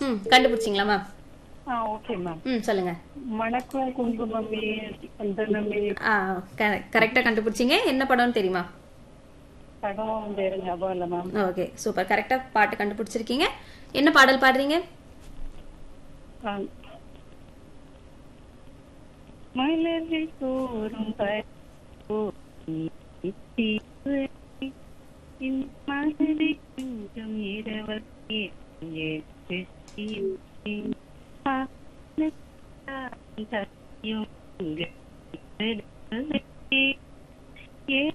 ம் கண்டுபிடிச்சிங்களா மேம் ஆ ஓகே மேம் ம் சொல்லுங்க வணக்கம் குங்குமமே சந்தனமே ஆ கரெக்டாக கண்டுபிடிச்சிங்க என்ன படம்னு தெரியுமா படம் வேற ஞாபகம் இல்லை மேம் ஓகே சூப்பர் கரெக்டாக பாட்டு கண்டுபிடிச்சிருக்கீங்க என்ன பாடல் பாடுறீங்க ஆ. மலர்கள் தோறும் மனதை கொஞ்சம் இரவே ஏ